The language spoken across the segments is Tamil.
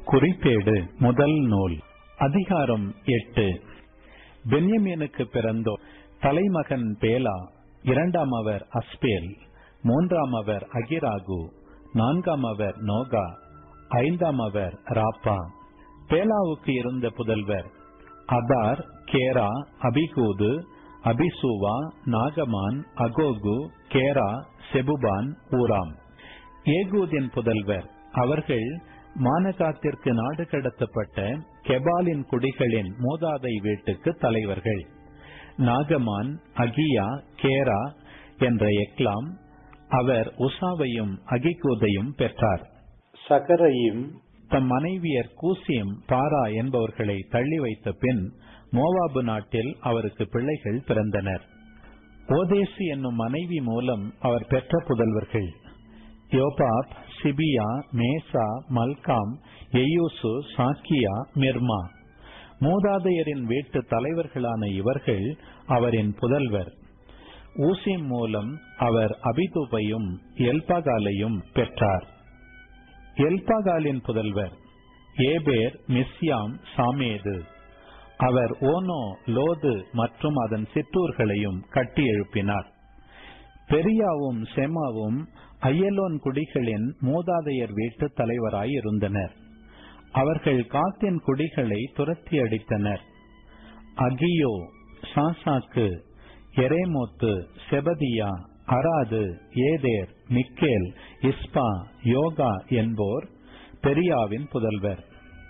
குறிப்பேடு முதல் நூல் அதிகாரம் எட்டு பென்யமீனுக்கு பிறந்தோ தலைமகன் பேலா இரண்டாம் அவர் அஸ்பேல் மூன்றாம் அவர் அகிராகு நான்காம் அவர் நோகா ஐந்தாம் அவர் ராப்பா பேலாவுக்கு இருந்த புதல்வர் அதார் கேரா அபிகூது அபிசூவா நாகமான் அகோகு கேரா செபுபான் ஊராம் ஏகூதின் புதல்வர் அவர்கள் மானகாத்திற்கு நாடு கடத்தப்பட்ட கெபாலின் குடிகளின் மூதாதை வீட்டுக்கு தலைவர்கள் நாகமான் அகியா கேரா என்ற எக்லாம் அவர் உசாவையும் அகிகூதையும் பெற்றார் சகரையும் தம் மனைவியர் கூசியும் பாரா என்பவர்களை தள்ளி வைத்த பின் மோவாபு நாட்டில் அவருக்கு பிள்ளைகள் பிறந்தனர் ஓதேசி என்னும் மனைவி மூலம் அவர் பெற்ற புதல்வர்கள் யோபாப் சிபியா மேசா மல்காம் எயூசு சாக்கியா மிர்மா மூதாதையரின் வீட்டு தலைவர்களான இவர்கள் அவரின் புதல்வர் ஊசிம் மூலம் அவர் அபிதூபையும் எல்பாகாலையும் பெற்றார் எல்பாகாலின் புதல்வர் ஏபேர் மிஸ்யாம் சாமேது அவர் ஓனோ லோது மற்றும் அதன் சிற்றூர்களையும் கட்டி எழுப்பினார் பெரியாவும் செமாவும் அயலோன் குடிகளின் மூதாதையர் வீட்டு தலைவராய் இருந்தனர் அவர்கள் காத்தின் குடிகளை துரத்தி அடித்தனர் Ahio Shashak Jeremoth Zebadiah Arad Eder Michael Ishpah Joha என்போர் பெரியாவின் புதல்வர்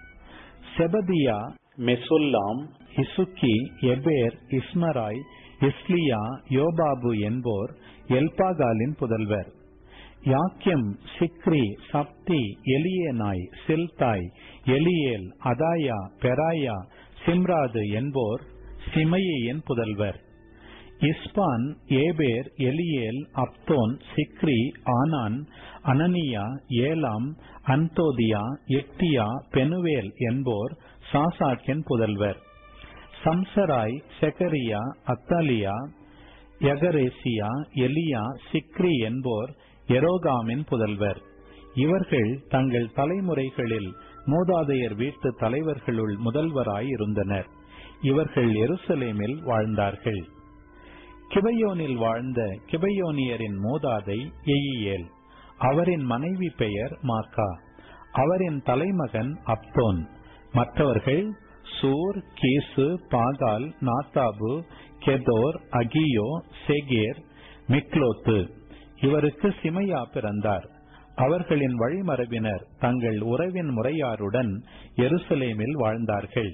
செபதியா மெசுல்லாம் இசுக்கி எபேர் இஸ்மராய் இஸ்லியா யோபாபு என்போர் எல்பாகாலின் புதல்வர் யாக்கியம் சிக்ரி சப்தி எலியேனாய் சில்தாய் எலியேல் அதாயா பெராயா சிம்ராது என்போர் சிமையின் புதல்வர் Ishpan Eber Eliel Abdon Zichri Hanan Hananiah ஏலாம் அன்தோதியா எட்டியா பெனுவேல் என்போர் சாசாக்கின் புதல்வர் சம்சராய் செகரியா அத்தாலியா யகரேசியா எலியா சிக்ரி என்போர் எரோகாமின் புதல்வர் இவர்கள் தங்கள் தலைமுறைகளில் மூதாதையர் வீட்டு தலைவர்களுள் முதல்வராய் இருந்தனர் இவர்கள் எருசலேமில் வாழ்ந்தார்கள் கிபையோனில் வாழ்ந்த கிபையோனியரின் மூதாதை எயியேல் அவரின் மனைவி பெயர் மாக்கா அவரின் தலைமகன் அப்தோன் மற்றவர்கள் சூர் கீசு பாகால் நாத்தாபு கெதோர் அகியோ செகேர் மிக்லோத்து இவருக்கு சிமையா பிறந்தார் அவர்களின் வழிமரபினர் தங்கள் உறவின் முறையாருடன் எருசலேமில் வாழ்ந்தார்கள்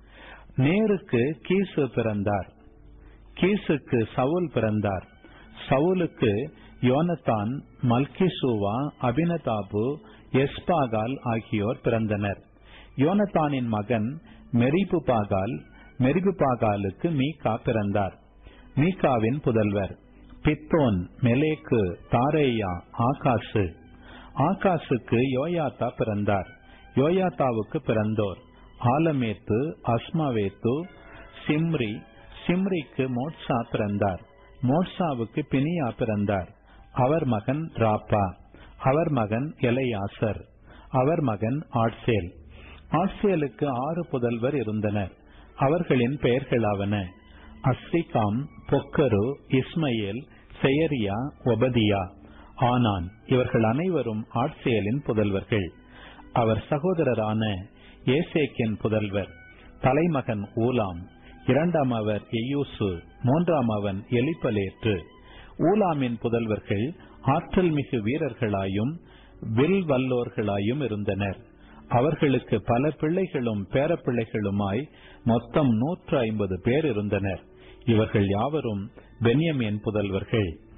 நேருக்கு கீசு பிறந்தார் கீசுக்கு சவுல் பிறந்தார் சவுலுக்கு யோனத்தான் மல்கிசூவா அபினதாபு எஸ்பாகால் ஆகியோர் பிறந்தனர் யோனத்தானின் மகன் மெரிபு பாகால் மெரிபு பாகாலுக்கு மீகா பிறந்தார் மீகாவின் புதல்வர் பித்தோன் மெலேக்கு தாரேயா ஆகாசு ஆகாசுக்கு யோயாத்தா பிறந்தார் யோயாத்தாவுக்கு பிறந்தோர் ஆலமேத்து அஸ்மாவேத்து சிம்ரி சிம்ரிக்கு மோட்சா பிறந்தார் மோட்சாவுக்கு பினியா பிறந்தார் அவர் மகன் ராப்பா அவர் மகன் எலையாசர் அவர் மகன் ஆட்சேல் ஆட்சேலுக்கு ஆறு புதல்வர் இருந்தனர் அவர்களின் பெயர்களாவன அஸ்ரிகாம் பொக்கரு இஸ்மயேல் செயரியா ஒபதியா ஆனான் இவர்கள் அனைவரும் ஆட்சேலின் புதல்வர்கள் அவர் சகோதரரான ஏசேக்கின் புதல்வர் தலைமகன் ஊலாம் இரண்டாம் அவர் எயூசு மூன்றாம் அவன் எலிப்பலேற்று ஊலாமின் புதல்வர்கள் ஆற்றல் மிகு வீரர்களாயும் வில் வல்லோர்களாயும் இருந்தனர் அவர்களுக்கு பல பிள்ளைகளும் பேரப்பிள்ளைகளுமாய் மொத்தம் நூற்று ஐம்பது பேர் இருந்தனர் இவர்கள் யாவரும் பென்யமின் புதல்வர்கள்